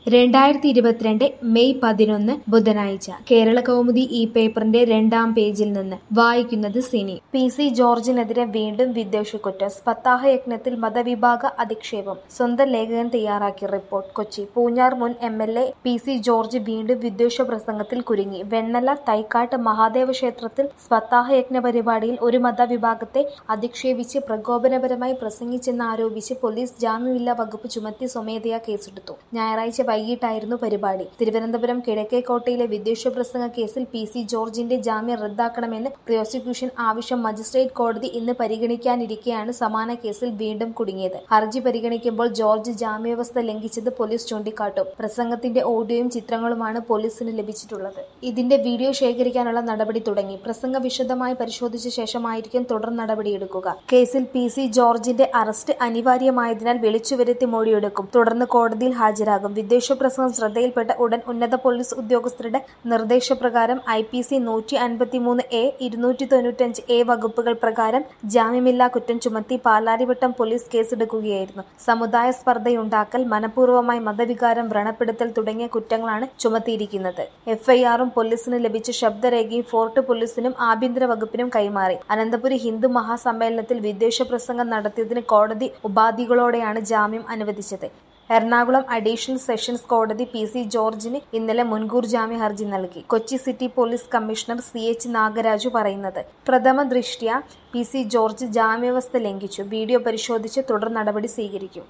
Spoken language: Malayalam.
രണ്ടായിരത്തി ഇരുപത്തിരണ്ട് മെയ് പതിനൊന്ന് ബുധനാഴ്ച കേരള കൗമുദി ഈ പേപ്പറിന്റെ രണ്ടാം പേജിൽ നിന്ന് വായിക്കുന്നത് സിനി പി സി ജോർജിനെതിരെ വീണ്ടും വിദ്വേഷക്കുറ്റം സ്പത്താഹ യജ്ഞത്തിൽ മതവിഭാഗ അധിക്ഷേപം സ്വന്തം ലേഖകൻ തയ്യാറാക്കിയ റിപ്പോർട്ട് കൊച്ചി പൂഞ്ഞാർ മുൻ M L A P C George വീണ്ടും വിദ്വേഷ പ്രസംഗത്തിൽ കുരുങ്ങി വെണ്ണല തൈക്കാട്ട് മഹാദേവ ക്ഷേത്രത്തിൽ സ്പത്താഹ യജ്ഞ പരിപാടിയിൽ ഒരു മതവിഭാഗത്തെ അധിക്ഷേപിച്ച് പ്രകോപനപരമായി പ്രസംഗിച്ചെന്നാരോപിച്ച് പോലീസ് ജാമ്യമില്ലാ വകുപ്പ് ചുമത്തി സ്വമേധയാ കേസെടുത്തു ഞായറാഴ്ച വൈകിട്ടായിരുന്നു പരിപാടി തിരുവനന്തപുരം കിഴക്കേക്കോട്ടയിലെ വിദ്വേഷ പ്രസംഗ കേസിൽ പി സി ജോർജിന്റെ ജാമ്യം റദ്ദാക്കണമെന്ന് പ്രോസിക്യൂഷൻ ആവശ്യം മജിസ്ട്രേറ്റ് കോടതി ഇന്ന് പരിഗണിക്കാനിരിക്കെയാണ് സമാന കേസിൽ വീണ്ടും കുടുങ്ങിയത് ഹർജി പരിഗണിക്കുമ്പോൾ ജോർജ് ജാമ്യാവസ്ഥ ലംഘിച്ചത് പോലീസ് ചൂണ്ടിക്കാട്ടും പ്രസംഗത്തിന്റെ ഓഡിയോയും ചിത്രങ്ങളുമാണ് പോലീസിന് ലഭിച്ചിട്ടുള്ളത് ഇതിന്റെ വീഡിയോ ശേഖരിക്കാനുള്ള നടപടി തുടങ്ങി പ്രസംഗ വിശദമായി പരിശോധിച്ച ശേഷമായിരിക്കും തുടർ നടപടിയെടുക്കുക കേസിൽ പി സി ജോർജിന്റെ അറസ്റ്റ് അനിവാര്യമായതിനാൽ വിളിച്ചുവരുത്തി മൊഴിയെടുക്കും തുടർന്ന് കോടതിയിൽ ഹാജരാകും വിദ്വേഷ പ്രസംഗം ശ്രദ്ധയിൽപ്പെട്ട ഉടൻ ഉന്നത പോലീസ് ഉദ്യോഗസ്ഥരുടെ നിർദ്ദേശപ്രകാരം ഐ പി സി നൂറ്റി അൻപത്തിമൂന്ന് എ ഇരുന്നൂറ്റി തൊണ്ണൂറ്റഞ്ച് എ വകുപ്പുകൾ പ്രകാരം ജാമ്യമില്ലാ കുറ്റം ചുമത്തി പാലാരിവട്ടം പോലീസ് കേസെടുക്കുകയായിരുന്നു സമുദായ സ്പർദ്ധയുണ്ടാക്കൽ മനഃപൂർവ്വമായി മതവികാരം വ്രണപ്പെടുത്തൽ തുടങ്ങിയ കുറ്റങ്ങളാണ് ചുമത്തിയിരിക്കുന്നത് എഫ്ഐആറും പോലീസിന് ലഭിച്ച ശബ്ദരേഖയും ഫോർട്ട് പോലീസിനും ആഭ്യന്തര വകുപ്പിനും കൈമാറി അനന്തപുരി ഹിന്ദു മഹാസമ്മേളനത്തിൽ വിദ്വേഷ പ്രസംഗം നടത്തിയതിന് കോടതി ഉപാധികളോടെയാണ് ജാമ്യം അനുവദിച്ചത് എറണാകുളം അഡീഷണൽ സെഷൻസ് കോടതി പി സി ജോർജിന് ഇന്നലെ മുൻകൂർ ജാമ്യ ഹർജി നൽകി Kochi city police commissioner C H Nagaraju പറയുന്നത് പ്രഥമ ദൃഷ്ട്യാ പി സി ജോർജ് ജാമ്യാവസ്ഥ ലംഘിച്ചു വീഡിയോ പരിശോധിച്ച് തുടർ നടപടി സ്വീകരിക്കും